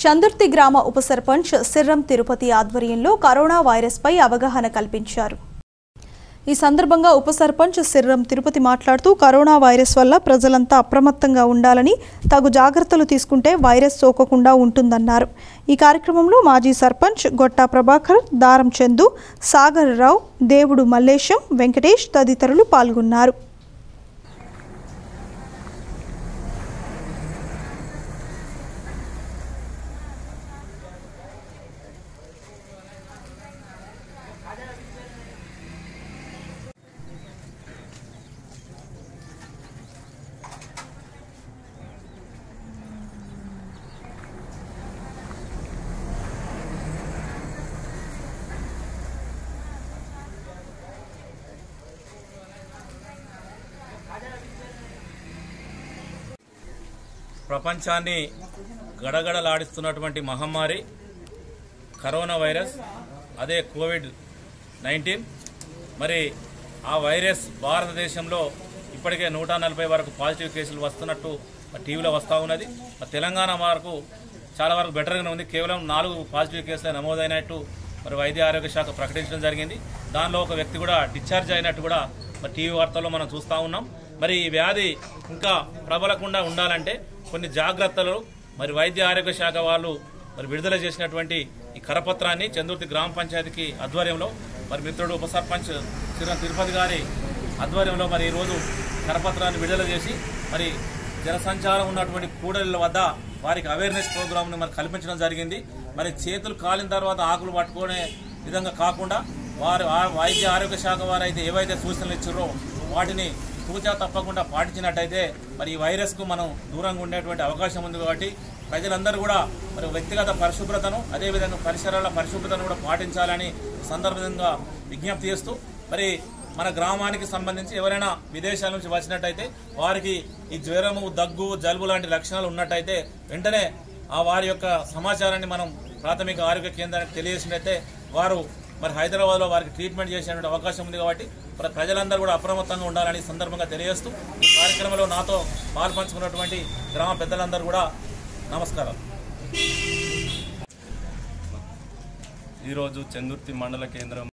చందుర్తి గ్రామ ఉప సర్పంచ్ సిర్రం తిరుపతి ఆధ్వర్యంలో కరోనా వైరస్పై అవగాహన కల్పించారు ఈ సందర్భంగా ఉప సర్పంచ్ సిర్రం తిరుపతి మాట్లాడుతూ కరోనా వైరస్ వల్ల ప్రజలంతా అప్రమత్తంగా ఉండాలని తగు జాగ్రత్తలు తీసుకుంటే వైరస్ సోకకుండా ఉంటుందన్నారు ఈ కార్యక్రమంలో మాజీ సర్పంచ్ గొట్టా ప్రభాకర్ దారం చందు సాగర్ రావు దేవుడు మల్లేశం వెంకటేష్ తదితరులు పాల్గొన్నారు ప్రపంచాన్ని గడగడలాడిస్తున్నటువంటి మహమ్మారి కరోనా వైరస్ అదే కోవిడ్ నైన్టీన్ మరి ఆ వైరస్ భారతదేశంలో ఇప్పటికే నూట నలభై వరకు పాజిటివ్ కేసులు వస్తున్నట్టు మరి టీవీలో వస్తూ ఉన్నది మరి తెలంగాణ వరకు చాలా వరకు బెటర్గానే ఉంది కేవలం నాలుగు పాజిటివ్ కేసులు నమోదైనట్టు మరి వైద్య ఆరోగ్య శాఖ ప్రకటించడం జరిగింది దానిలో ఒక వ్యక్తి కూడా డిశ్చార్జ్ అయినట్టు కూడా మరి టీవీ వార్తల్లో మనం చూస్తూ ఉన్నాం మరి ఈ వ్యాధి ఇంకా ప్రబలకుండా ఉండాలంటే కొన్ని జాగ్రత్తలు మరి వైద్య ఆరోగ్య శాఖ వాళ్ళు మరి విడుదల చేసినటువంటి ఈ కరపత్రాన్ని చందుర్తి గ్రామ పంచాయతీకి ఆధ్వర్యంలో మరి మిత్రుడు ఉప సర్పంచ్ శ్రీ తిరుపతి గారి ఆధ్వర్యంలో మరి ఈరోజు కరపత్రాన్ని విడుదల చేసి మరి జనసంచారం ఉన్నటువంటి కూడలిల వద్ద వారికి అవేర్నెస్ ప్రోగ్రామ్ని మరి కల్పించడం జరిగింది మరి చేతులు కాలిన తర్వాత ఆకులు పట్టుకునే విధంగా కాకుండా వారు ఆ వైద్య ఆరోగ్య శాఖ వారు అయితే ఏవైతే సూచనలు ఇచ్చారో వాటిని తూచా తప్పకుండా పాటించినట్టయితే మరి ఈ వైరస్కు మనం దూరంగా ఉండేటువంటి అవకాశం ఉంది కాబట్టి ప్రజలందరూ కూడా మరి వ్యక్తిగత పరిశుభ్రతను అదేవిధంగా పరిసరాల పరిశుభ్రతను కూడా పాటించాలని సందర్భంగా విజ్ఞప్తి చేస్తూ మరి మన గ్రామానికి సంబంధించి ఎవరైనా విదేశాల నుంచి వచ్చినట్టయితే వారికి ఈ జ్వరము దగ్గు జలుబు లాంటి లక్షణాలు ఉన్నట్టయితే వెంటనే ఆ వారి యొక్క సమాచారాన్ని మనం ప్రాథమిక ఆరోగ్య కేంద్రానికి తెలియజేసినట్టయితే వారు మరి హైదరాబాద్లో వారికి ట్రీట్మెంట్ చేసేటువంటి అవకాశం ఉంది కాబట్టి మరి ప్రజలందరూ కూడా అప్రమత్తంగా ఉండాలని ఈ సందర్భంగా తెలియజేస్తూ ఈ కార్యక్రమంలో నాతో పాల్పంచుకున్నటువంటి గ్రామ పెద్దలందరూ కూడా నమస్కారం ఈరోజు చందుర్తి మండల కేంద్రం